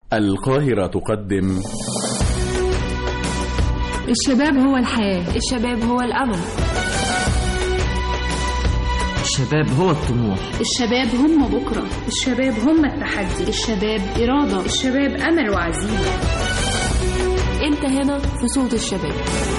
القاهرة تقدم الشباب هو الحياة الشباب هو الأمل الشباب هو الطموح الشباب هم بكرة الشباب هم التحدي الشباب إرادة الشباب أمل وعزيمة أنت هنا في صوت الشباب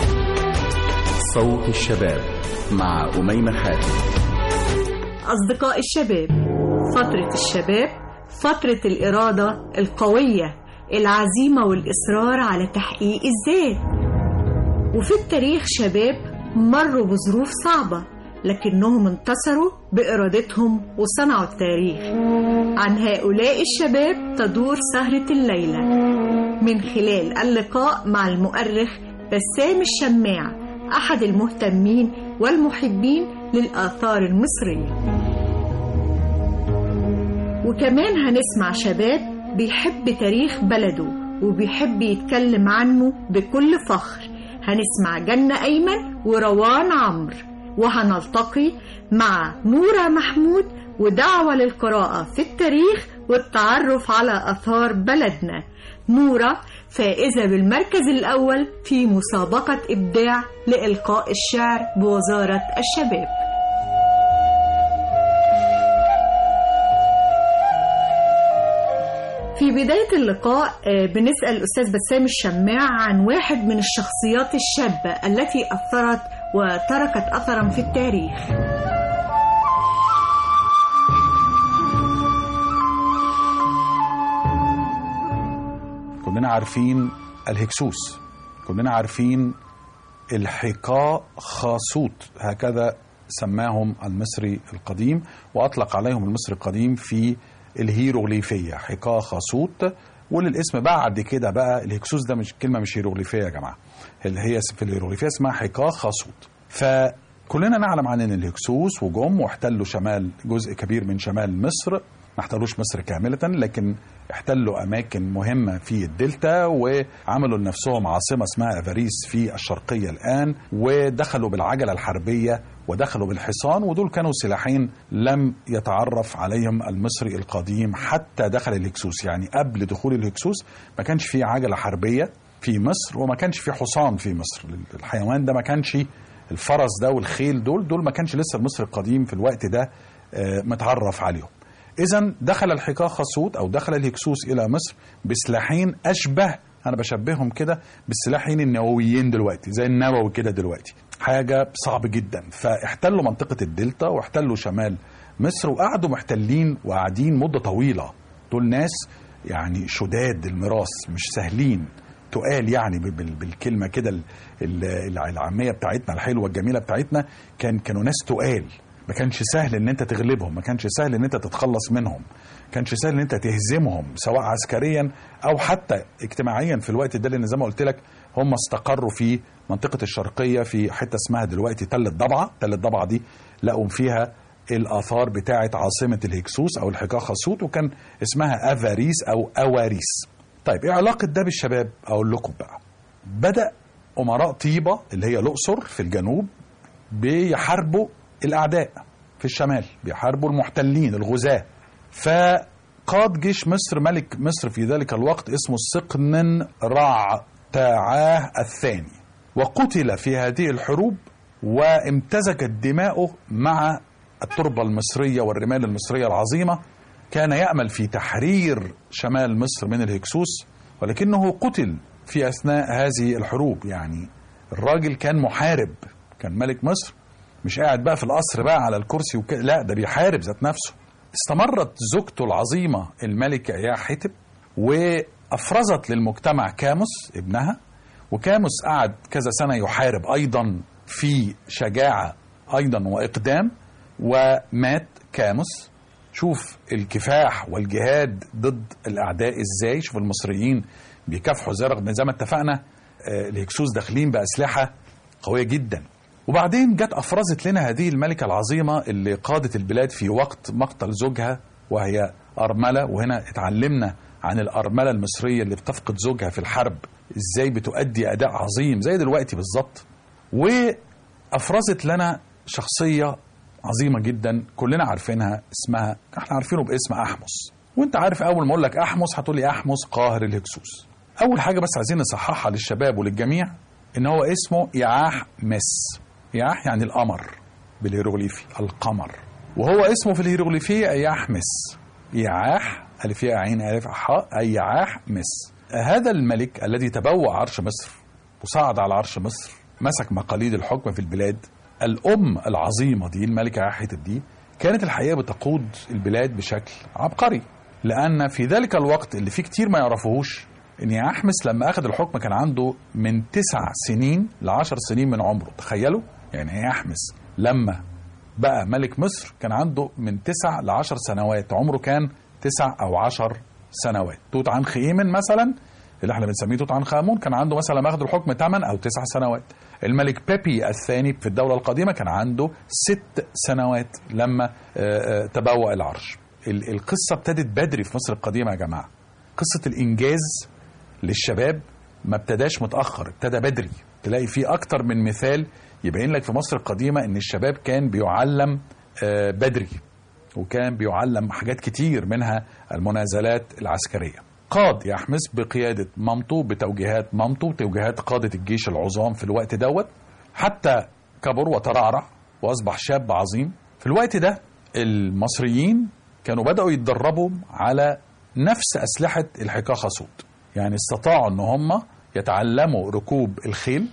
صوت الشباب مع أميمة حاتم أصدقاء الشباب فترة الشباب فترة الإرادة القوية العزيمة والإصرار على تحقيق الذات وفي التاريخ شباب مروا بظروف صعبة لكنهم انتصروا بإرادتهم وصنعوا التاريخ عن هؤلاء الشباب تدور سهرة الليلة من خلال اللقاء مع المؤرخ بسام الشماع أحد المهتمين والمحبين للآثار المصرية وكمان هنسمع شباب بيحب تاريخ بلده وبيحب يتكلم عنه بكل فخر هنسمع جنة أيمن وروان عمرو وهنلتقي مع نورة محمود ودعوة للقراءة في التاريخ والتعرف على أثار بلدنا نورة فائزة بالمركز الأول في مسابقة إبداع لإلقاء الشعر بوزارة الشباب في بداية اللقاء آه، بنسأل الأستاذ بسام الشماع عن واحد من الشخصيات الشابة التي أثرت وتركت أثرا في التاريخ كلنا عارفين الهكسوس كلنا عارفين الحقاء خاصوت هكذا سماهم المصري القديم وأطلق عليهم المصري القديم في الهيروغليفية حقاء خاصوت وللاسم بعد كده بقى الهكسوس ده مش كلمة مش هيروغليفية يا جماعة اللي هي في الهيروغليفية اسمها حقاء خاصوت فكلنا نعلم عن ان الهكسوس وجم واحتلوا شمال جزء كبير من شمال مصر ما احتلوش مصر كاملة لكن احتلوا أماكن مهمة في الدلتا وعملوا لنفسهم عاصمة اسمها أفاريس في الشرقية الآن ودخلوا بالعجلة الحربية ودخلوا بالحصان ودول كانوا سلاحين لم يتعرف عليهم المصري القديم حتى دخل الهكسوس يعني قبل دخول الهكسوس ما كانش في عجلة حربية في مصر وما كانش في حصان في مصر الحيوان ده ما كانش الفرس ده والخيل دول دول ما كانش لسه المصري القديم في الوقت ده آه، متعرف عليهم اذا دخل الحقاق خاصوت او دخل الهكسوس الى مصر بسلاحين اشبه انا بشبههم كده بالسلاحين النوويين دلوقتي زي النووي كده دلوقتي حاجه صعب جدا فاحتلوا منطقه الدلتا واحتلوا شمال مصر وقعدوا محتلين وقاعدين مده طويله دول ناس يعني شداد المراس مش سهلين تقال يعني بال- بالكلمه كده ال- ال- العاميه بتاعتنا الحلوه الجميله بتاعتنا كان كانوا ناس تقال ما كانش سهل ان انت تغلبهم ما كانش سهل ان انت تتخلص منهم ما كانش سهل ان انت تهزمهم سواء عسكريا او حتى اجتماعيا في الوقت ده لان زي ما قلت لك هم استقروا في منطقه الشرقيه في حته اسمها دلوقتي تل الضبعه تل الضبعه دي لقوا فيها الاثار بتاعه عاصمه الهكسوس او الحقاق خاصوت وكان اسمها افاريس او اواريس طيب ايه علاقه ده بالشباب اقول لكم بقى بدا امراء طيبه اللي هي الاقصر في الجنوب بيحاربوا الاعداء في الشمال بيحاربوا المحتلين الغزاة فقاد جيش مصر ملك مصر في ذلك الوقت اسمه سقنن رع تاعاه الثاني وقتل في هذه الحروب وامتزجت دماؤه مع التربة المصرية والرمال المصرية العظيمة كان يأمل في تحرير شمال مصر من الهكسوس ولكنه قتل في أثناء هذه الحروب يعني الراجل كان محارب كان ملك مصر مش قاعد بقى في القصر بقى على الكرسي وك... لا ده بيحارب ذات نفسه استمرت زوجته العظيمة الملكة يا حتب وأفرزت للمجتمع كاموس ابنها وكاموس قعد كذا سنة يحارب أيضا في شجاعة أيضا وإقدام ومات كاموس شوف الكفاح والجهاد ضد الأعداء إزاي شوف المصريين بيكافحوا زي رغم زي ما اتفقنا آه، الهكسوس داخلين بأسلحة قوية جدا وبعدين جت أفرزت لنا هذه الملكة العظيمة اللي قادت البلاد في وقت مقتل زوجها وهي أرملة وهنا اتعلمنا عن الأرملة المصرية اللي بتفقد زوجها في الحرب ازاي بتؤدي أداء عظيم زي دلوقتي بالظبط وأفرزت لنا شخصية عظيمة جدا كلنا عارفينها اسمها احنا عارفينه باسم أحمس وانت عارف اول ما اقول لك احمس هتقول لي احمس قاهر الهكسوس اول حاجه بس عايزين نصححها للشباب وللجميع ان هو اسمه يعاح مس يعاح يعني القمر بالهيروغليفي القمر وهو اسمه في الهيروغليفيه يحمس يعاح الف ياء عين الف حاء اي يعاح مس هذا الملك الذي تبوأ عرش مصر وصعد على عرش مصر مسك مقاليد الحكم في البلاد الأم العظيمة دي الملكة عاحة دي كانت الحقيقة بتقود البلاد بشكل عبقري لأن في ذلك الوقت اللي فيه كتير ما يعرفوهوش إن يحمس لما أخذ الحكم كان عنده من تسع سنين لعشر سنين من عمره تخيلوا يعني يحمس لما بقى ملك مصر كان عنده من تسع لعشر سنوات عمره كان تسع أو عشر سنوات توت عنخ آمن مثلا اللي احنا بنسميه توت عنخ آمون كان عنده مثلا اخذ الحكم 8 أو 9 سنوات الملك بيبي الثاني في الدولة القديمة كان عنده ست سنوات لما آه، آه، تبوأ العرش ال- القصة ابتدت بدري في مصر القديمة يا جماعة قصة الإنجاز للشباب ما ابتداش متأخر ابتدى بدري تلاقي فيه أكتر من مثال يبين لك في مصر القديمة إن الشباب كان بيعلم آه، بدري وكان بيعلم حاجات كتير منها المنازلات العسكرية قاد يحمس بقيادة مامته بتوجيهات مامته وتوجيهات قادة الجيش العظام في الوقت دوت حتى كبر وترعرع وأصبح شاب عظيم في الوقت ده المصريين كانوا بدأوا يتدربوا على نفس أسلحة الحكاخة صوت يعني استطاعوا أن هم يتعلموا ركوب الخيل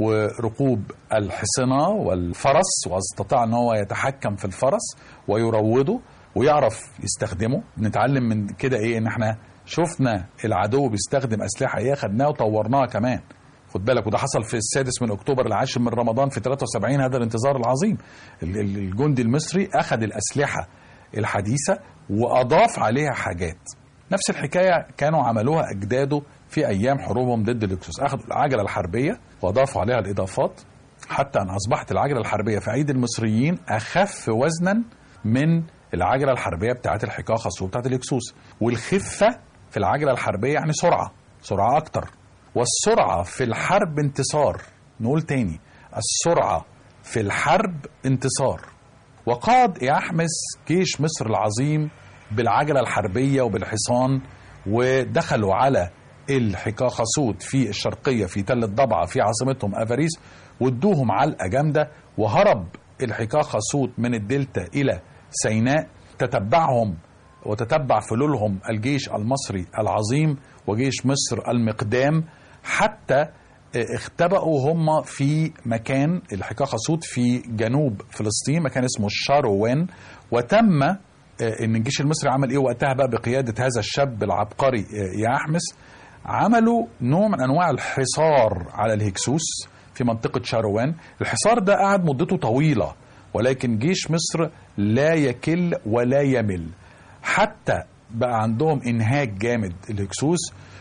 وركوب الحصنة والفرس واستطاع ان هو يتحكم في الفرس ويروضه ويعرف يستخدمه نتعلم من كده ايه ان احنا شفنا العدو بيستخدم اسلحه ايه خدناها وطورناها كمان خد بالك وده حصل في السادس من اكتوبر العاشر من رمضان في 73 هذا الانتصار العظيم ال- ال- الجندي المصري اخذ الاسلحه الحديثه واضاف عليها حاجات نفس الحكايه كانوا عملوها اجداده في ايام حروبهم ضد الاكسوس اخذوا العجله الحربيه واضافوا عليها الاضافات حتى ان اصبحت العجله الحربيه في ايدي المصريين اخف وزنا من العجله الحربيه بتاعت الحكاخه وبتاعت الاكسوس والخفه في العجله الحربيه يعني سرعه سرعه اكتر والسرعه في الحرب انتصار نقول تاني السرعه في الحرب انتصار وقاد يحمس جيش مصر العظيم بالعجله الحربيه وبالحصان ودخلوا على الحكاخة سود في الشرقية في تل الضبعة في عاصمتهم أفاريس وادوهم علقة جامدة وهرب الحكاخة سود من الدلتا إلى سيناء تتبعهم وتتبع فلولهم الجيش المصري العظيم وجيش مصر المقدام حتى اختبأوا هم في مكان الحكاخة سود في جنوب فلسطين مكان اسمه الشاروان وتم ان الجيش المصري عمل ايه وقتها بقى بقياده هذا الشاب العبقري يحمس عملوا نوع من انواع الحصار على الهكسوس في منطقه شاروان الحصار ده قعد مدته طويله ولكن جيش مصر لا يكل ولا يمل حتى بقى عندهم انهاك جامد الهكسوس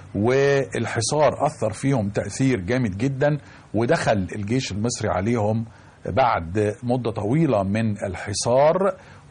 والحصار اثر فيهم تاثير جامد جدا ودخل الجيش المصري عليهم بعد مده طويله من الحصار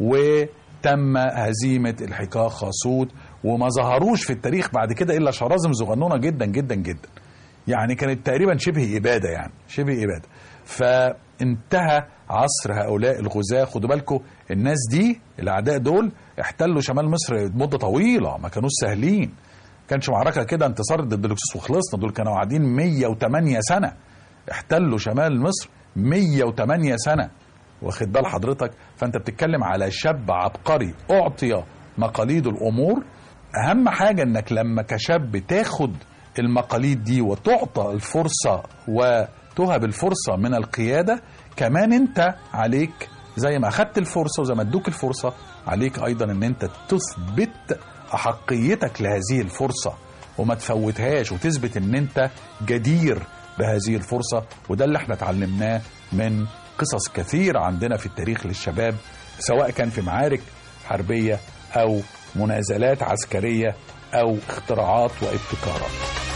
وتم هزيمه الحكاخ خاسوت وما ظهروش في التاريخ بعد كده الا شرازم صغنونه جدا جدا جدا يعني كانت تقريبا شبه اباده يعني شبه اباده فانتهى عصر هؤلاء الغزاة خدوا بالكم الناس دي الاعداء دول احتلوا شمال مصر مده طويله ما كانوش سهلين كانش معركه كده انتصار ضد الاكسوس وخلصنا دول كانوا قاعدين 108 سنه احتلوا شمال مصر 108 سنه واخد بال حضرتك فانت بتتكلم على شاب عبقري اعطي مقاليد الامور اهم حاجه انك لما كشاب تاخد المقاليد دي وتعطى الفرصه وتهب الفرصه من القياده كمان انت عليك زي ما اخدت الفرصه وزي ما ادوك الفرصه عليك ايضا ان انت تثبت احقيتك لهذه الفرصه وما تفوتهاش وتثبت ان انت جدير بهذه الفرصه وده اللي احنا اتعلمناه من قصص كثيره عندنا في التاريخ للشباب سواء كان في معارك حربيه او منازلات عسكريه او اختراعات وابتكارات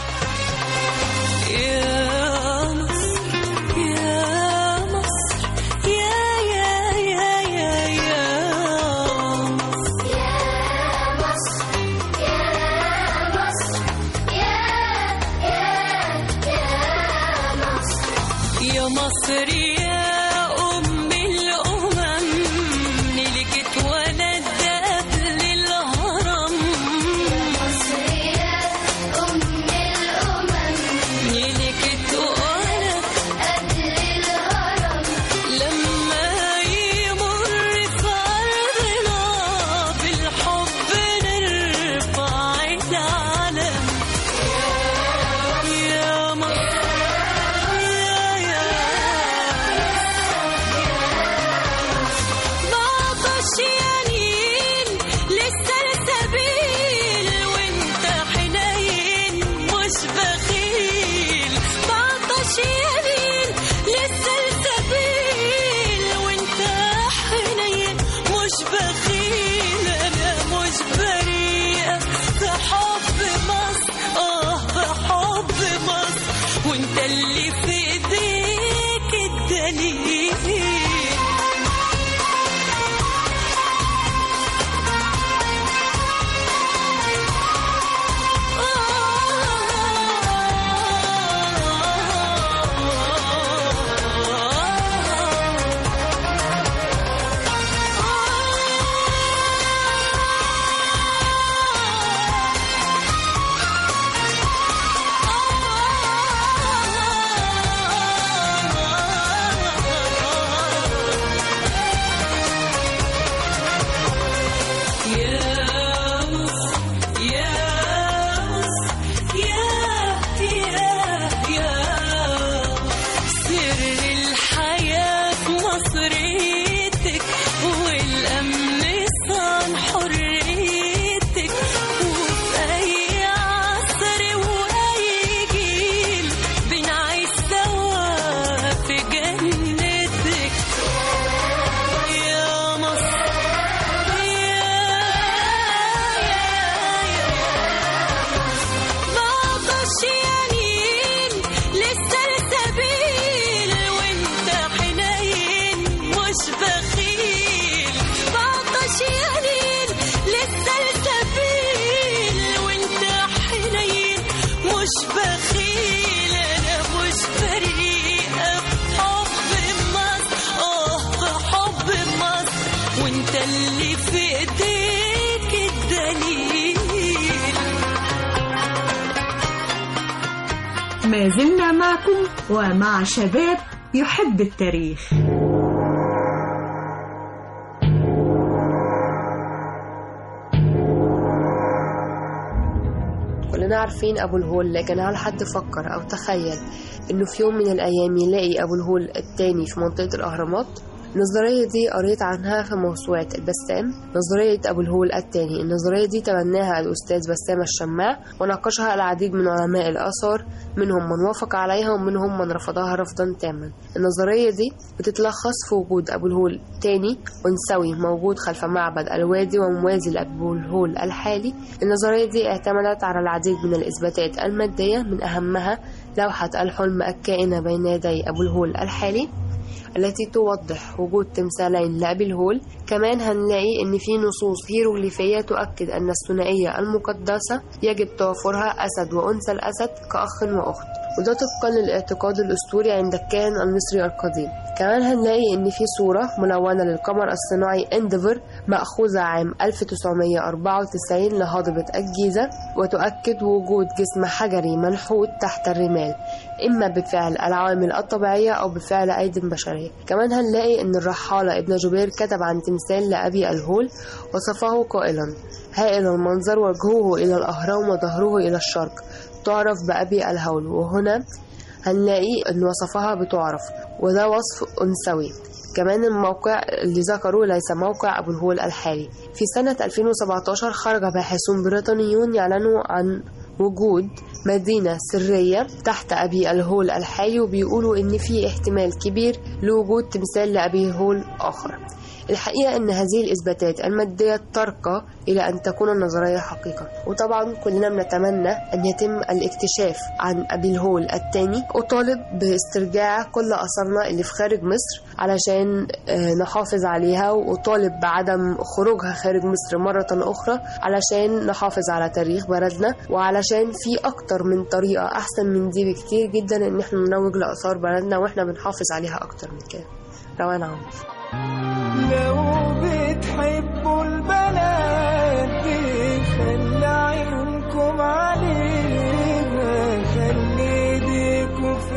يا مصر يا مصر يا يا يا يا يا مصر يا مصر يا أم الأمم ملكت ولد قبل الهرم ما زلنا معكم ومع شباب يحب التاريخ كلنا عارفين أبو الهول لكن هل حد فكر أو تخيل إنه في يوم من الأيام يلاقي أبو الهول التاني في منطقة الأهرامات؟ النظرية دي قريت عنها في موسوعة البسام نظرية أبو الهول التاني النظرية دي تبناها الأستاذ بسام الشماع وناقشها العديد من علماء الآثار منهم من وافق عليها ومنهم من رفضها رفضا تاما النظرية دي بتتلخص في وجود أبو الهول تاني أنثوي موجود خلف معبد الوادي وموازي لأبو الهول الحالي النظرية دي اعتمدت على العديد من الإثباتات المادية من أهمها لوحة الحلم الكائنة بين يدي أبو الهول الحالي التي توضح وجود تمثالين لأبي الهول كمان هنلاقي إن في نصوص هيروغليفية تؤكد أن الثنائية المقدسة يجب توفرها أسد وأنثى الأسد كأخ وأخت وده طبقا للاعتقاد الأسطوري عند الكاهن المصري القديم كمان هنلاقي إن في صورة ملونة للقمر الصناعي انديفر مأخوذة عام 1994 لهضبة الجيزة وتؤكد وجود جسم حجري منحوت تحت الرمال إما بفعل العوامل الطبيعية أو بفعل أيدي بشرية كمان هنلاقي إن الرحالة ابن جبير كتب عن تمثال لأبي الهول وصفه قائلا هائل المنظر وجهه إلى الأهرام وظهره إلى الشرق تعرف بأبي الهول وهنا هنلاقي إن وصفها بتعرف وده وصف أنثوي كمان الموقع اللي ذكره ليس موقع أبو الهول الحالي في سنة 2017 خرج باحثون بريطانيون يعلنوا عن وجود مدينة سرية تحت أبي الهول الحالي وبيقولوا إن في احتمال كبير لوجود تمثال لأبي الهول آخر الحقيقة أن هذه الإثباتات المادية ترقى إلى أن تكون النظرية حقيقة وطبعا كلنا بنتمنى أن يتم الاكتشاف عن أبي الهول الثاني أطالب باسترجاع كل أثرنا اللي في خارج مصر علشان آه، نحافظ عليها وأطالب بعدم خروجها خارج مصر مرة أخرى علشان نحافظ على تاريخ بلدنا وعلشان في أكتر من طريقة أحسن من دي بكتير جدا إن احنا نروج لآثار بلدنا وإحنا بنحافظ عليها أكتر من كده روان عمرو لو بتحبوا البلد دي خلي عيونكم عليها خلي ايديكوا في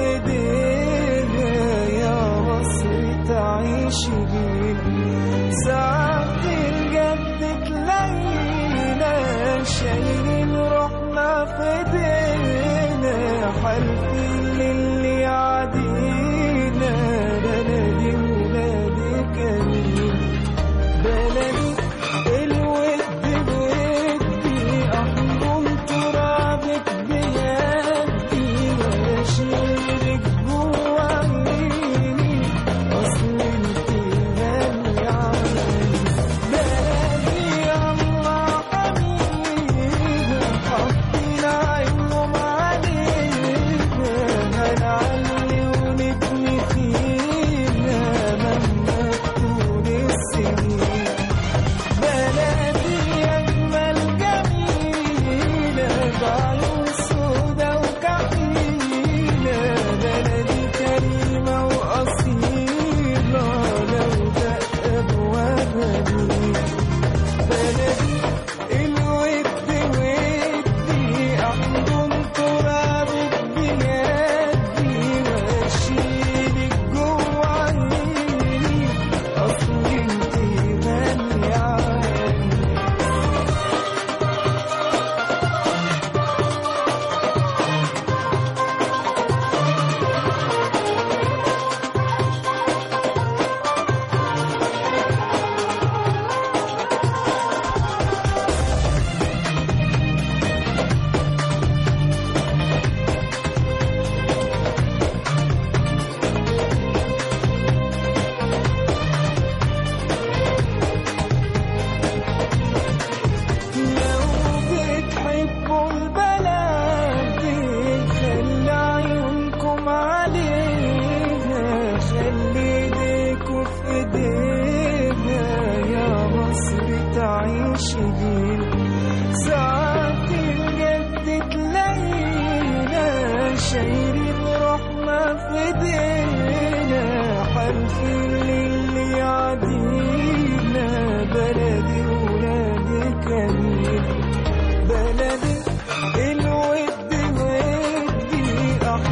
ايديها يا مصر تعيش بيها ساعات الجد تلاقينا شايلين روحنا في ايدينا حالفين للي يعدينا بلدي ولادي كريم بلدي الود بودي احضن ترابك بيدي واشيلك جوا عيني اصل انت غالي علي بلدي الله حبيبي حاطين عينهم علينا هنعلي ونبني فينا مهما تكون السنين بلدي أجمل جميلة بعيون سودا وكحيلة بلدي كريمة وأصيلة لو دق أبوابها دي بلدي الود ودي أحضن ترابك بيدي وأشيلك جوا عيني أصل انت غالية علي لو بتحبوا البلد دي خلي عيونكم عليها خلي ايديكوا في ايديها يا مصر تعيش بيها ساعات الجد تلاقينا شايلين روحنا في ايدينا حالفين للي يعدينا بلدي ولادي كريم بلدي الود ودي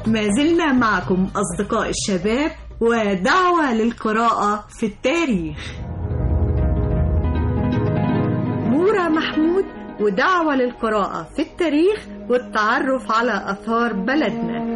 ما زلنا معكم أصدقاء الشباب ودعوة للقراءة في التاريخ نورة محمود ودعوة للقراءة في التاريخ والتعرف على أثار بلدنا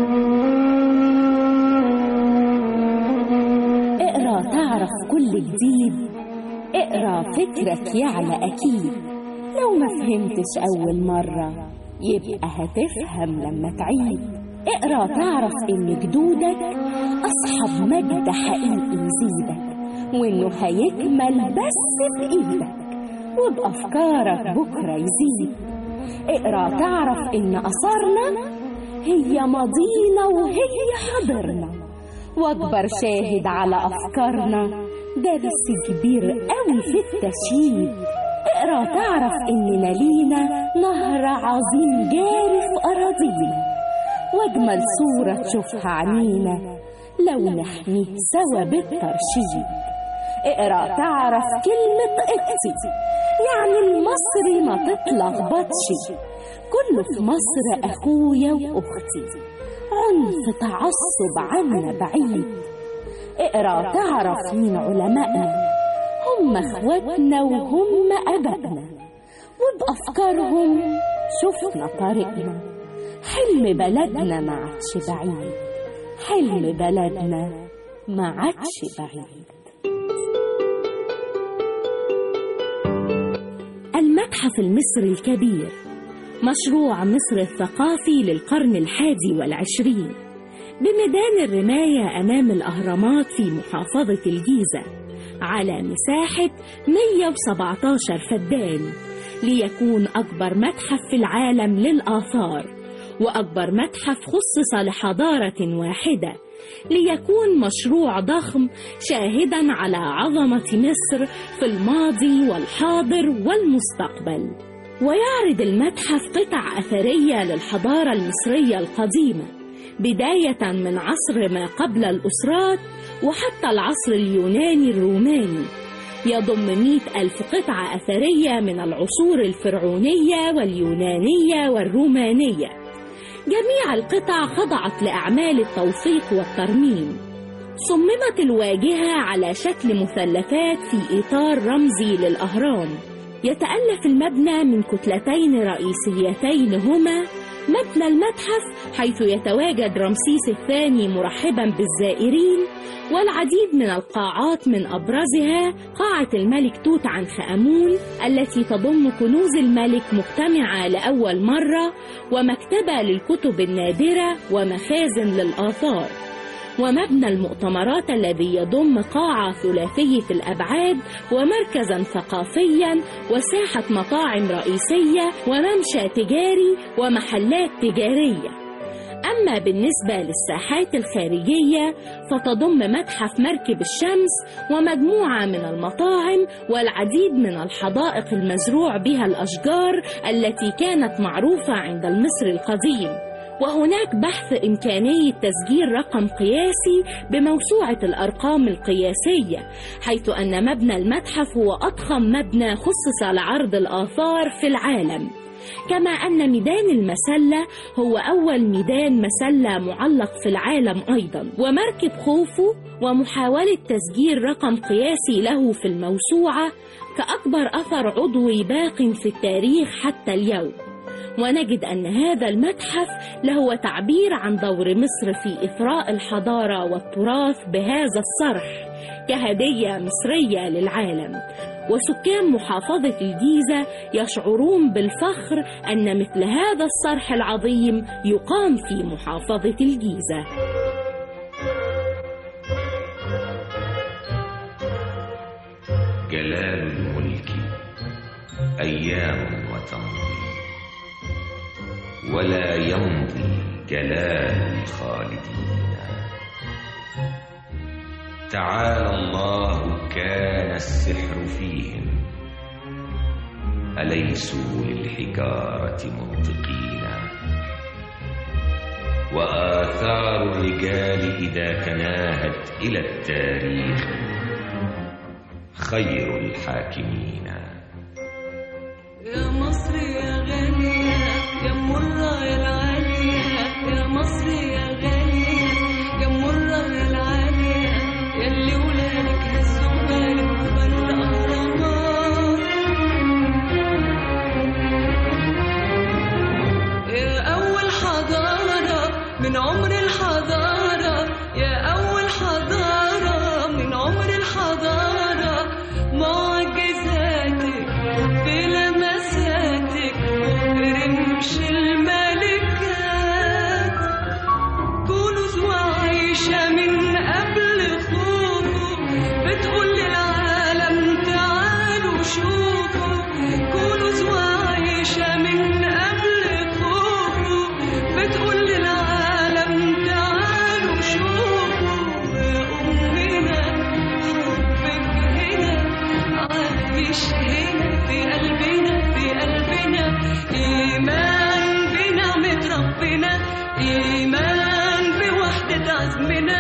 اقرا تعرف كل جديد اقرا فكرك يعلى اكيد لو ما فهمتش اول مره يبقى هتفهم لما تعيد اقرا تعرف ان جدودك اصحاب مجد حقيقي يزيدك وانه هيكمل بس بايدك وبافكارك بكره يزيد اقرا تعرف ان اثارنا هي ماضينا وهي حاضرنا واكبر شاهد على افكارنا درس كبير قوي في التشييد اقرا تعرف اننا لينا نهر عظيم جاري في اراضينا واجمل صوره تشوفها عنينا لو نحميه سوا بالترشيد اقرا تعرف كلمه اقتي يعني المصري ما تتلخبطش كله في مصر اخويا واختي عنف تعصب عنا بعيد اقرا تعرف مين علمائنا هم اخواتنا وهم ابائنا وبافكارهم شفنا طريقنا حلم بلدنا ما عادش بعيد حلم بلدنا ما عادش بعيد المتحف المصري الكبير مشروع مصر الثقافي للقرن الحادي والعشرين بميدان الرماية أمام الأهرامات في محافظة الجيزة على مساحة 117 فدان ليكون أكبر متحف في العالم للآثار وأكبر متحف خصص لحضارة واحدة ليكون مشروع ضخم شاهدا على عظمة مصر في الماضي والحاضر والمستقبل ويعرض المتحف قطع أثرية للحضارة المصرية القديمة بداية من عصر ما قبل الأسرات وحتى العصر اليوناني الروماني يضم مئة ألف قطعة أثرية من العصور الفرعونية واليونانية والرومانية جميع القطع خضعت لأعمال التوثيق والترميم صممت الواجهة على شكل مثلثات في إطار رمزي للأهرام يتألف المبنى من كتلتين رئيسيتين هما مبنى المتحف حيث يتواجد رمسيس الثاني مرحبا بالزائرين والعديد من القاعات من أبرزها قاعة الملك توت عنخ آمون التي تضم كنوز الملك مجتمعة لأول مرة ومكتبة للكتب النادرة ومخازن للآثار ومبنى المؤتمرات الذي يضم قاعة ثلاثية الأبعاد ومركزا ثقافيا وساحة مطاعم رئيسية وممشى تجاري ومحلات تجارية أما بالنسبة للساحات الخارجية فتضم متحف مركب الشمس ومجموعة من المطاعم والعديد من الحدائق المزروع بها الأشجار التي كانت معروفة عند المصري القديم وهناك بحث إمكانية تسجيل رقم قياسي بموسوعة الأرقام القياسية حيث أن مبنى المتحف هو أضخم مبنى خصص لعرض الآثار في العالم كما أن ميدان المسلة هو أول ميدان مسلة معلق في العالم أيضا ومركب خوفو ومحاولة تسجيل رقم قياسي له في الموسوعة كأكبر أثر عضوي باق في التاريخ حتى اليوم ونجد أن هذا المتحف له تعبير عن دور مصر في إثراء الحضارة والتراث بهذا الصرح كهدية مصرية للعالم وسكان محافظة الجيزة يشعرون بالفخر أن مثل هذا الصرح العظيم يقام في محافظة الجيزة جلال الملك أيام وتمضي ولا يمضي جلال الخالدين تعالى الله كان السحر فيهم أليسوا للحجارة منطقين وآثار الرجال إذا تناهت إلى التاريخ خير الحاكمين يا مصر يا غالية يا مرة يا العالية يا مصر يا من عمر الحضارة يا أول حضارة من عمر الحضارة معجزاتك بلمساتك رمش الملكات كنوز وعيشة من قبل خوفه بتقول للعالم تعالوا شوفوا كنوز وعيشة من قبل خوفه بتقول للعالم تعالوا شوفوا يا أمنا حبك هنا عايش هنا في قلبنا في قلبنا إيمان بنعمة ربنا إيمان بوحدة عزمنا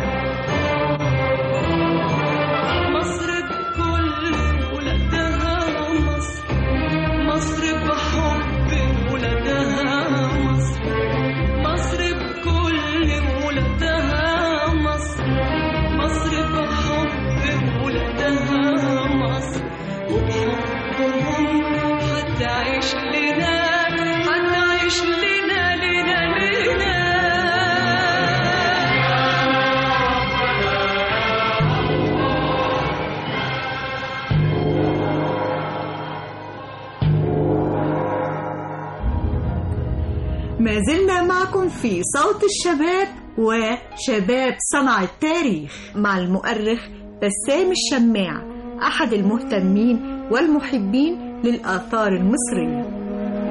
مصر بكل ولادها مصر مصر بحب ولادها مصر مصر بكل ولادها مصر مصر بحب ولادها مصر وبحبهم هتعيش لنا هتعيش لنا لنا لنا ما زلنا معكم في صوت الشباب وشباب صنع التاريخ مع المؤرخ بسام الشماع أحد المهتمين والمحبين للآثار المصرية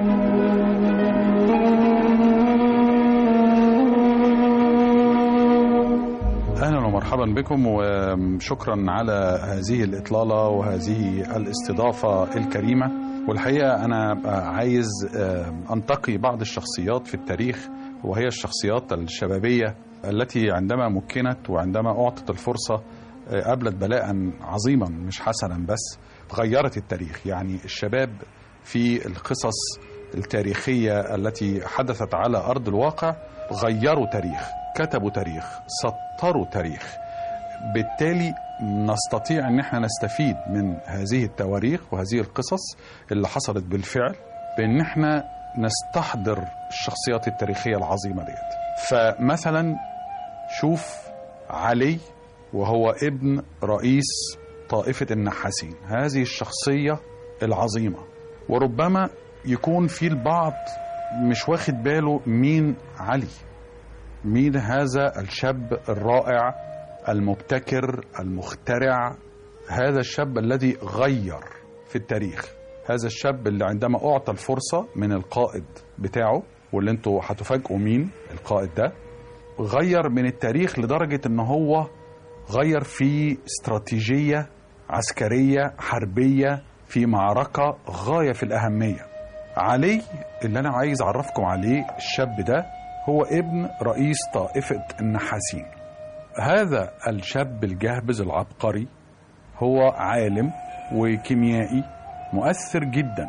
اهلا ومرحبا بكم وشكرا على هذه الاطلاله وهذه الاستضافه الكريمه والحقيقه انا عايز انتقي بعض الشخصيات في التاريخ وهي الشخصيات الشبابيه التي عندما مكنت وعندما اعطت الفرصه قابلت بلاء عظيما مش حسنا بس غيرت التاريخ يعني الشباب في القصص التاريخيه التي حدثت على ارض الواقع غيروا تاريخ كتبوا تاريخ سطروا تاريخ بالتالي نستطيع ان احنا نستفيد من هذه التواريخ وهذه القصص اللي حصلت بالفعل بان احنا نستحضر الشخصيات التاريخيه العظيمه ديت فمثلا شوف علي وهو ابن رئيس طائفه النحاسين هذه الشخصيه العظيمه وربما يكون في البعض مش واخد باله مين علي مين هذا الشاب الرائع المبتكر المخترع هذا الشاب الذي غير في التاريخ هذا الشاب اللي عندما اعطى الفرصه من القائد بتاعه واللي انتوا هتفاجئوا مين القائد ده غير من التاريخ لدرجه ان هو غير في استراتيجيه عسكريه حربيه في معركه غايه في الاهميه علي اللي انا عايز اعرفكم عليه الشاب ده هو ابن رئيس طائفة النحاسين هذا الشاب الجهبذ العبقري هو عالم وكيميائي مؤثر جدا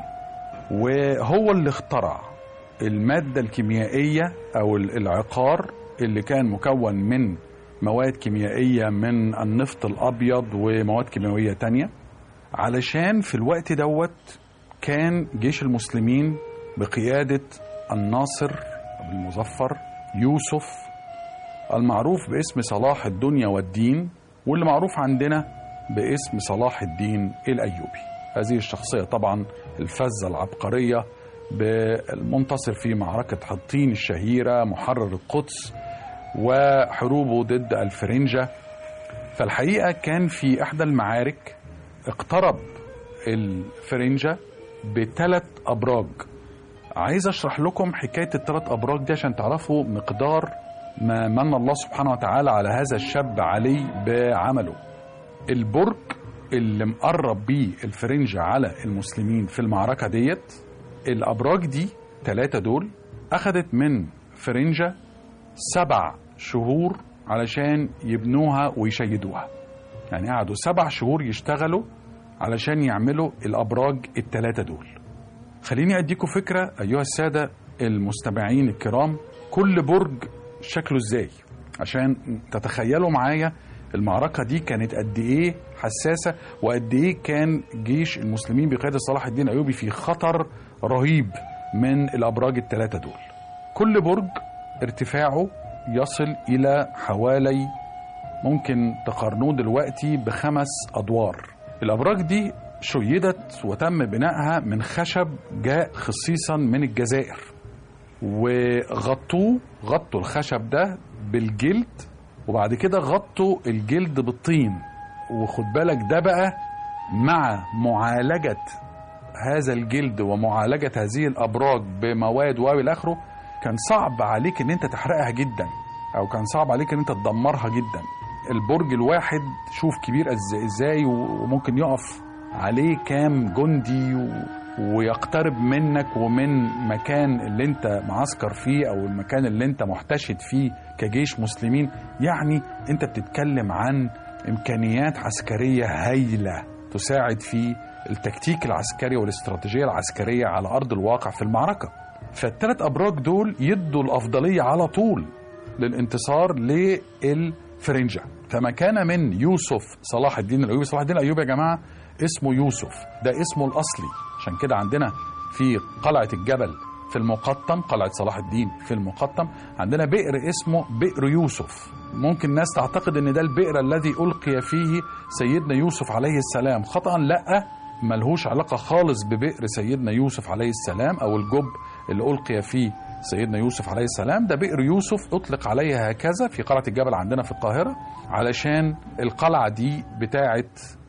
وهو اللي اخترع المادة الكيميائية أو العقار اللي كان مكون من مواد كيميائية من النفط الأبيض ومواد كيميائية تانية علشان في الوقت دوت كان جيش المسلمين بقيادة الناصر المظفر يوسف المعروف باسم صلاح الدنيا والدين واللي معروف عندنا باسم صلاح الدين الأيوبي هذه الشخصية طبعا الفزة العبقرية بالمنتصر في معركة حطين الشهيرة محرر القدس وحروبه ضد الفرنجة فالحقيقة كان في إحدى المعارك اقترب الفرنجة بثلاث أبراج عايز اشرح لكم حكايه الثلاث ابراج دي عشان تعرفوا مقدار ما من الله سبحانه وتعالى على هذا الشاب علي بعمله. البرج اللي مقرب بيه الفرنجة على المسلمين في المعركه ديت الابراج دي ثلاثه دول اخذت من فرنجة سبع شهور علشان يبنوها ويشيدوها. يعني قعدوا سبع شهور يشتغلوا علشان يعملوا الابراج الثلاثه دول. خليني اديكم فكره ايها الساده المستمعين الكرام كل برج شكله ازاي عشان تتخيلوا معايا المعركه دي كانت قد ايه حساسه وقد ايه كان جيش المسلمين بقياده صلاح الدين الايوبي في خطر رهيب من الابراج الثلاثه دول كل برج ارتفاعه يصل إلى حوالي ممكن تقارنوه دلوقتي بخمس أدوار الأبراج دي شيدت وتم بنائها من خشب جاء خصيصا من الجزائر وغطوه غطوا الخشب ده بالجلد وبعد كده غطوا الجلد بالطين وخد بالك ده بقى مع معالجة هذا الجلد ومعالجة هذه الأبراج بمواد والى آخره كان صعب عليك ان انت تحرقها جدا او كان صعب عليك ان انت تدمرها جدا البرج الواحد شوف كبير إز- ازاي وممكن يقف عليه كام جندي و... ويقترب منك ومن مكان اللي انت معسكر فيه او المكان اللي انت محتشد فيه كجيش مسلمين يعني انت بتتكلم عن امكانيات عسكريه هايله تساعد في التكتيك العسكري والاستراتيجيه العسكريه على ارض الواقع في المعركه فالثلاث ابراج دول يدوا الافضليه على طول للانتصار للفرنجة فما كان من يوسف صلاح الدين الايوبي صلاح الدين الايوبي يا جماعه اسمه يوسف ده اسمه الاصلي عشان كده عندنا في قلعه الجبل في المقطم قلعه صلاح الدين في المقطم عندنا بئر اسمه بئر يوسف ممكن الناس تعتقد ان ده البئر الذي القي فيه سيدنا يوسف عليه السلام خطا لا ملهوش علاقه خالص ببئر سيدنا يوسف عليه السلام او الجب اللي القي فيه سيدنا يوسف عليه السلام ده بئر يوسف اطلق عليها هكذا في قلعه الجبل عندنا في القاهره علشان القلعه دي بتاعه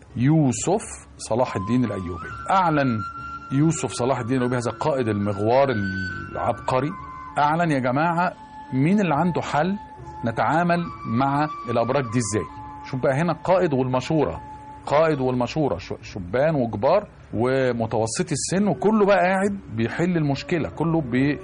يوسف صلاح الدين الايوبي اعلن يوسف صلاح الدين الايوبي هذا قائد المغوار العبقري اعلن يا جماعه مين اللي عنده حل نتعامل مع الابراج دي ازاي شوف بقى هنا القائد والمشوره قائد والمشوره ش- شبان وكبار ومتوسطي السن وكله بقى قاعد بيحل المشكله كله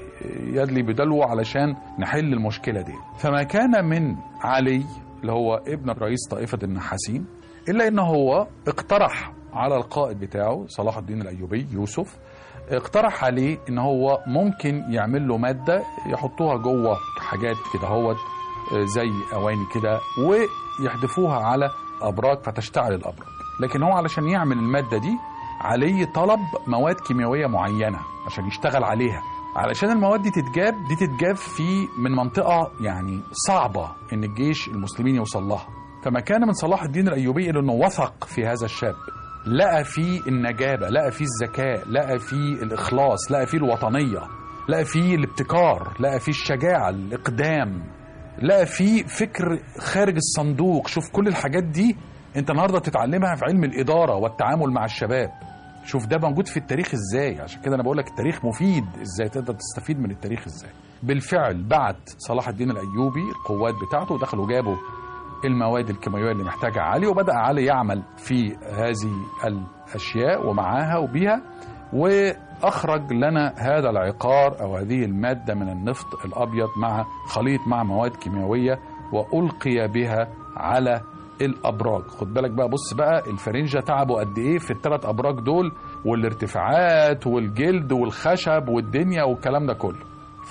بيدلي بدلوه علشان نحل المشكله دي فما كان من علي اللي هو ابن رئيس طائفه النحاسين الا ان هو اقترح على القائد بتاعه صلاح الدين الايوبي يوسف اقترح عليه ان هو ممكن يعمل له ماده يحطوها جوه حاجات كده هوت آه، زي اواني كده ويحدفوها على ابراج فتشتعل الابراج لكن هو علشان يعمل الماده دي عليه طلب مواد كيميائيه معينه عشان يشتغل عليها علشان المواد دي تتجاب دي تتجاب في من منطقه يعني صعبه ان الجيش المسلمين يوصل لها فما كان من صلاح الدين الايوبي الا انه وثق في هذا الشاب لقى فيه النجابه لقى فيه الذكاء لقى فيه الاخلاص لقى فيه الوطنيه لقى فيه الابتكار لقى فيه الشجاعه الاقدام لقى فيه فكر خارج الصندوق شوف كل الحاجات دي انت النهارده تتعلمها في علم الاداره والتعامل مع الشباب شوف ده موجود في التاريخ ازاي عشان كده انا بقول لك التاريخ مفيد ازاي تقدر تستفيد من التاريخ ازاي بالفعل بعت صلاح الدين الايوبي القوات بتاعته ودخلوا جابوا المواد الكيميائيه اللي محتاجها علي وبدا علي يعمل في هذه الاشياء ومعاها وبيها واخرج لنا هذا العقار او هذه الماده من النفط الابيض مع خليط مع مواد كيميائيه والقي بها على الابراج خد بالك بقى بص بقى الفرنجة تعبوا قد ايه في الثلاث ابراج دول والارتفاعات والجلد والخشب والدنيا والكلام ده كله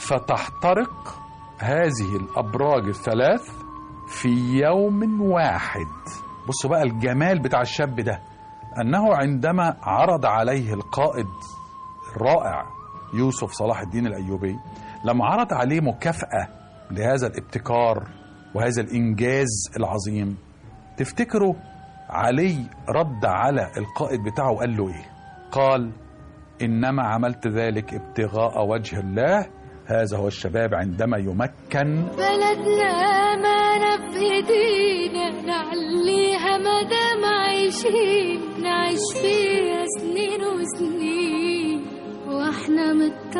فتحترق هذه الابراج الثلاث في يوم واحد بصوا بقى الجمال بتاع الشاب ده انه عندما عرض عليه القائد الرائع يوسف صلاح الدين الايوبي لما عرض عليه مكافاه لهذا الابتكار وهذا الانجاز العظيم تفتكروا علي رد على القائد بتاعه وقال له ايه قال انما عملت ذلك ابتغاء وجه الله هذا هو الشباب عندما يمكن بلدنا ما في ايدينا نعليها مدام عايشين نعيش فيها سنين وسنين واحنا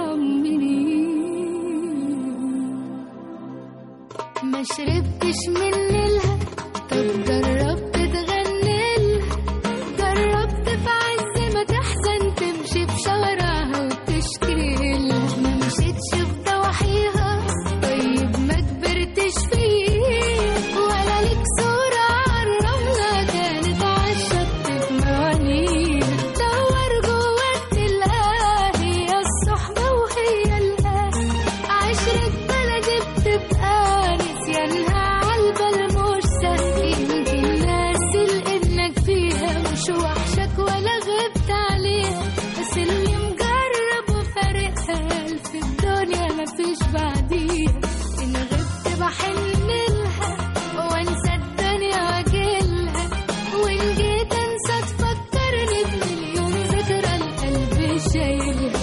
مطمنين ما شربتش من نيلها طب جربت تغني لها جربت في عز ما تحزن تمشي في شوارعها وتشكي لها ما مشيتش في ضواحيها طيب ما كبرتش فيه ولا ليك صورة عالرملة كانت عالشط في موانيها دور جواك تلاقيها هي الصحبة وهي الأهل عشرة بلد بتبقى نسيانها عالبال مش سهل يمكن ناسي انك فيها مش وحشك ولا غبت عليها بس اللي مجرب وفارقها في الدنيا مفيش بعديها بحن لها وانسى الدنيا واجيلها وان جيت انسى تفكرني بمليون ذكرى القلب شايلها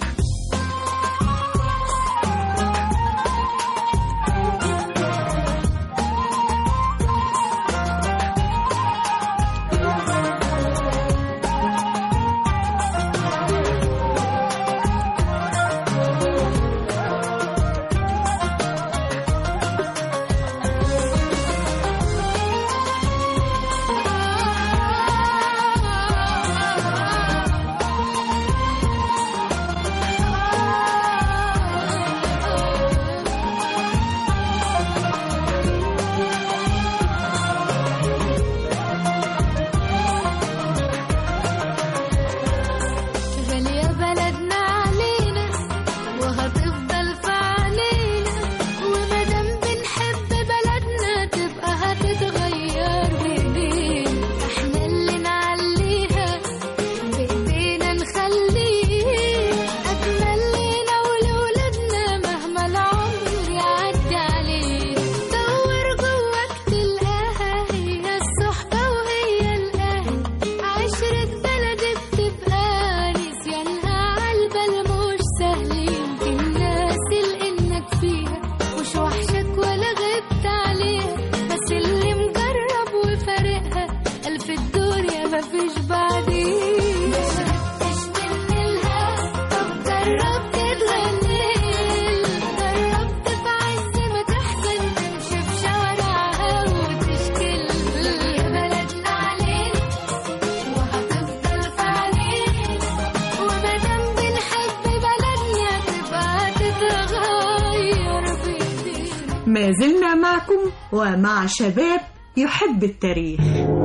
غالية بلدنا علينا وهتفضل في عينينا ومادام بنحب بلدنا تبقى هتتغير بايدينا احنا اللي نعليها بايدينا نخليها اجمل لينا ولولادنا مهما العمر يعدي علينا دور جواك تلقاها هي الصحبة وهي الاهل عشرة بلدي بتبقى نسيانها عالبال مش سهل يمكن ناسي لانك فيها مش وحشك ولا غبت عليها بس اللي مجرب وفارقها ألف الدنيا مفيش بعدين مشربتش من الهوا طب جربت تغنيلها جربت في عز ما تحزن تمشي في شوارعها وتشكيلها يا بلدنا علينا وهتفضل في علينا ومادام بنحب بلدنا تبقى تتغير بايدينا ما زلنا معكم ومع شباب يحب التاريخ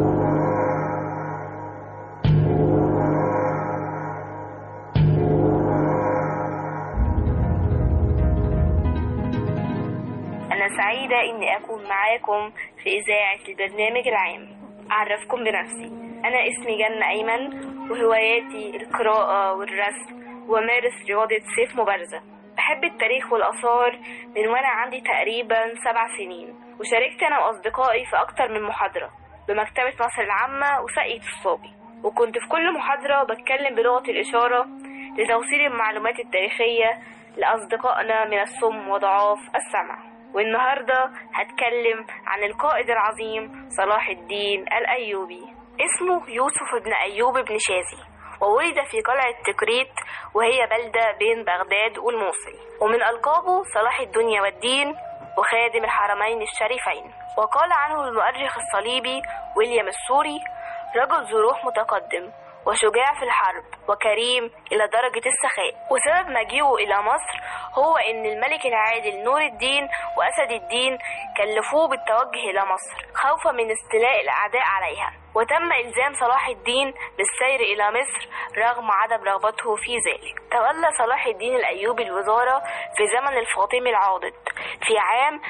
أنا سعيدة إني أكون معاكم في إذاعة البرنامج العام أعرفكم بنفسي أنا اسمي جنة أيمن وهواياتي القراءة والرسم ومارس رياضة سيف مبارزة بحب التاريخ والآثار من وأنا عندي تقريبا سبع سنين وشاركت أنا وأصدقائي في أكتر من محاضرة بمكتبة مصر العامة وساقية الصابي وكنت في كل محاضرة بتكلم بلغة الإشارة لتوصيل المعلومات التاريخية لأصدقائنا من الصم وضعاف السمع والنهاردة هتكلم عن القائد العظيم صلاح الدين الأيوبي اسمه يوسف بن أيوب بن شازي وولد في قلعة تكريت وهي بلدة بين بغداد والموصل ومن ألقابه صلاح الدنيا والدين وخادم الحرمين الشريفين وقال عنه المؤرخ الصليبي ويليام السوري رجل ذو روح متقدم وشجاع في الحرب وكريم إلى درجة السخاء وسبب مجيئه إلى مصر هو إن الملك العادل نور الدين وأسد الدين كلفوه بالتوجه إلى مصر خوفا من استيلاء الأعداء عليها وتم إلزام صلاح الدين بالسير إلى مصر رغم عدم رغبته في ذلك تولى صلاح الدين الأيوبي الوزارة في زمن الفاطمي العاضد في عام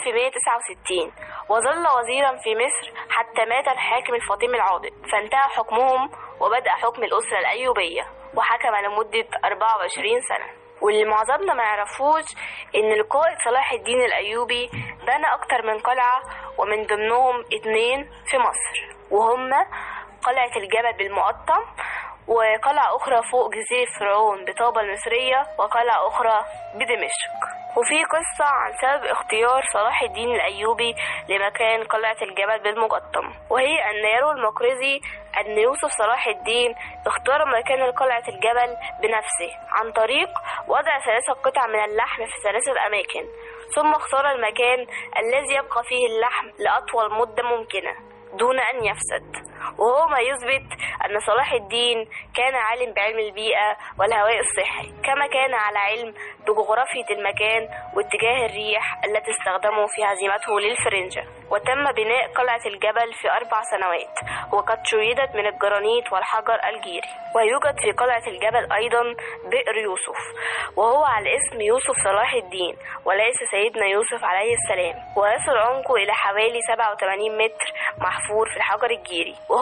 1169 وظل وزيرا في مصر حتى مات الحاكم الفاطمي العاضد فانتهى حكمهم وبدأ حكم الأسرة الأيوبية وحكم لمدة 24 سنة واللي معظمنا ما يعرفوش ان القائد صلاح الدين الايوبي بنى اكتر من قلعة ومن ضمنهم اتنين في مصر وهما قلعة الجبل بالمقطم وقلعة أخرى فوق جزيرة فرعون بطابة المصرية وقلعة أخرى بدمشق وفي قصة عن سبب اختيار صلاح الدين الأيوبي لمكان قلعة الجبل بالمقطم وهي أن يروي المقرزي أن يوسف صلاح الدين اختار مكان قلعة الجبل بنفسه عن طريق وضع ثلاثة قطع من اللحم في ثلاثة أماكن ثم اختار المكان الذي يبقى فيه اللحم لأطول مدة ممكنة دون أن يفسد وهو ما يثبت أن صلاح الدين كان عالم بعلم البيئة والهواء الصحي كما كان على علم بجغرافية المكان واتجاه الريح التي استخدمه في هزيمته للفرنجة وتم بناء قلعة الجبل في أربع سنوات وقد شيدت من الجرانيت والحجر الجيري ويوجد في قلعة الجبل أيضا بئر يوسف وهو على اسم يوسف صلاح الدين وليس سيدنا يوسف عليه السلام ويصل عمقه إلى حوالي 87 متر محفور في الحجر الجيري وهو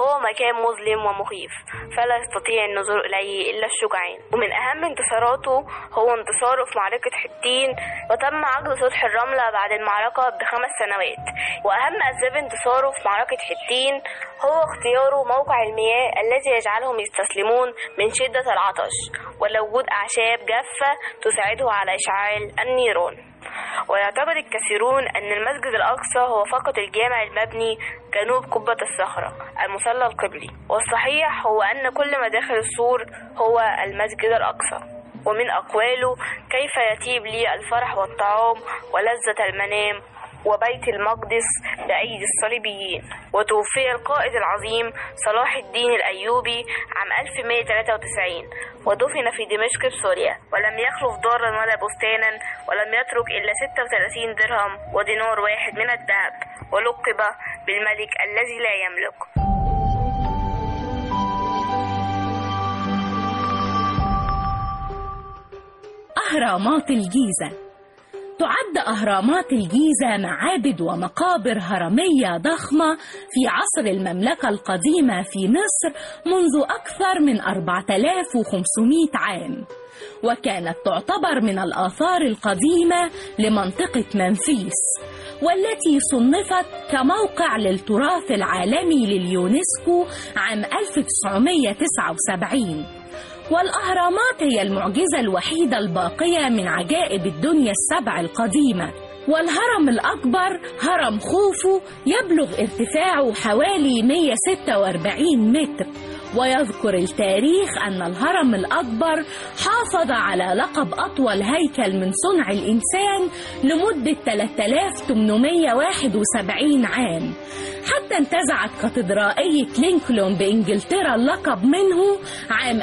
وهو مكان مظلم ومخيف فلا يستطيع النظور إليه إلا الشجعان ومن أهم انتصاراته هو انتصاره في معركة حطين وتم عقد سطح الرملة بعد المعركة بخمس سنوات وأهم أسباب انتصاره في معركة حطين هو اختياره موقع المياه الذي يجعلهم يستسلمون من شدة العطش ولا وجود أعشاب جافة تساعده على إشعال النيران ويعتقد الكثيرون أن المسجد الأقصى هو فقط الجامع المبني جنوب قبة الصخرة المصلى القبلي والصحيح هو أن كل ما داخل السور هو المسجد الأقصى ومن أقواله كيف يتيب لي الفرح والطعام ولذة المنام وبيت المقدس بأيدي الصليبيين وتوفي القائد العظيم صلاح الدين الأيوبي عام 1193 ودفن في دمشق بسوريا ولم يخلف دارا ولا بستانا ولم يترك إلا 36 درهم ودينار واحد من الذهب ولقب بالملك الذي لا يملك أهرامات الجيزة تعد أهرامات الجيزة معابد ومقابر هرمية ضخمة في عصر المملكة القديمة في مصر منذ أكثر من 4500 عام وكانت تعتبر من الآثار القديمة لمنطقة منفيس والتي صنفت كموقع للتراث العالمي لليونسكو عام 1979 والأهرامات هي المعجزة الوحيدة الباقية من عجائب الدنيا السبع القديمة والهرم الأكبر هرم خوفو يبلغ ارتفاعه حوالي 146 متر ويذكر التاريخ أن الهرم الأكبر حافظ على لقب أطول هيكل من صنع الإنسان لمدة 3871 عام حتى انتزعت كاتدرائية لينكولن بإنجلترا اللقب منه عام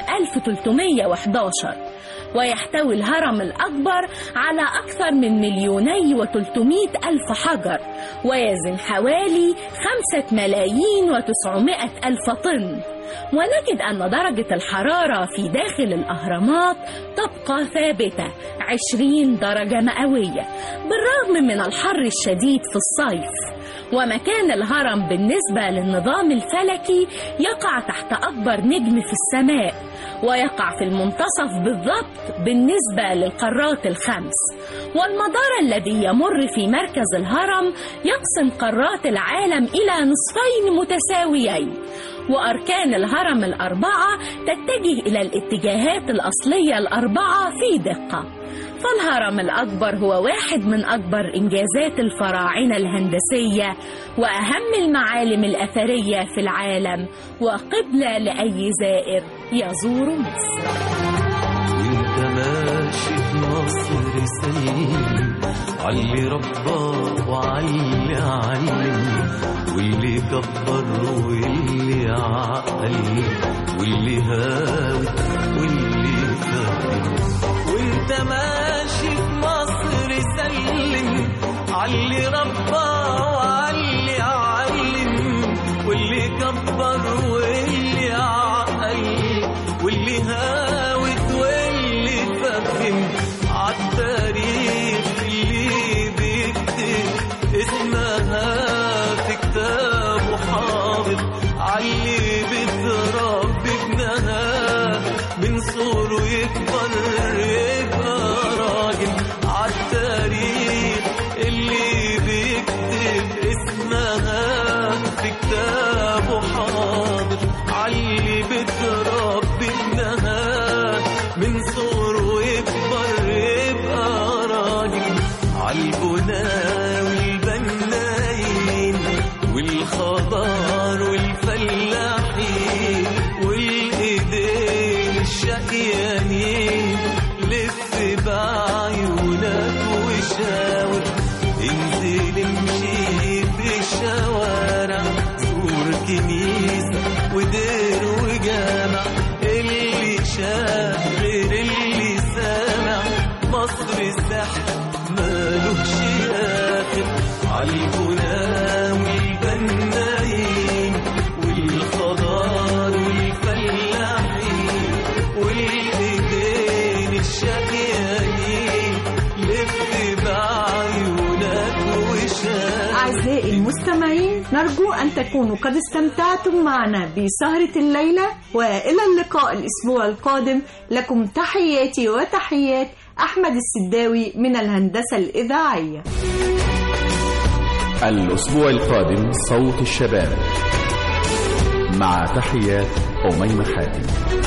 1311 ويحتوي الهرم الأكبر على أكثر من مليوني وتلتمائة ألف حجر ويزن حوالي خمسة ملايين وتسعمائة ألف طن ونجد أن درجة الحرارة في داخل الأهرامات تبقى ثابتة 20 درجة مئوية بالرغم من الحر الشديد في الصيف ومكان الهرم بالنسبة للنظام الفلكي يقع تحت أكبر نجم في السماء ويقع في المنتصف بالضبط بالنسبة للقارات الخمس والمدار الذي يمر في مركز الهرم يقسم قارات العالم إلى نصفين متساويين وأركان الهرم الأربعة تتجه إلى الاتجاهات الأصلية الأربعة في دقة فالهرم الأكبر هو واحد من أكبر إنجازات الفراعنة الهندسية وأهم المعالم الأثرية في العالم وقبلة لأي زائر يزور مصر وانت ماشي في مصر سليم علي رباه وعلي علم واللي كبر واللي عقل واللي هاوي واللي فاهم وانت ماشي في مصر سلم علي رباه وعلي علم واللي كبر واللي عقل واللي هاوت واللي فهم عالتاريخ اللي بيكتب اسمها في كتابه حاضر علي بتربي ابنها من صغره يكبر يبقى راجل عالتاريخ اللي بيكتب اسمها في كتابه حاضر علي بتربي ابنها من صغره يكبر يبقى راجل عالبناء والبنايين والخضار والفلاحين والايدين الشقيانين لف بعيونك وشاور انزل امشي في الشوارع زور كنيسة ودير وجامع اللي شاف غير اللي سامع مصر السحر مالوش آخر عالبناء والبنايين والخضار والفلاحين والايدين الشقيانين لف بعيونك وشاف أعزائي أعزائي المستمعين نرجو أن تكونوا قد استمتعتم معنا بسهرة الليلة وإلى اللقاء الأسبوع القادم لكم تحياتي وتحيات أحمد السداوي من الهندسة الإذاعية الأسبوع القادم صوت الشباب مع تحيات أميمة حاتم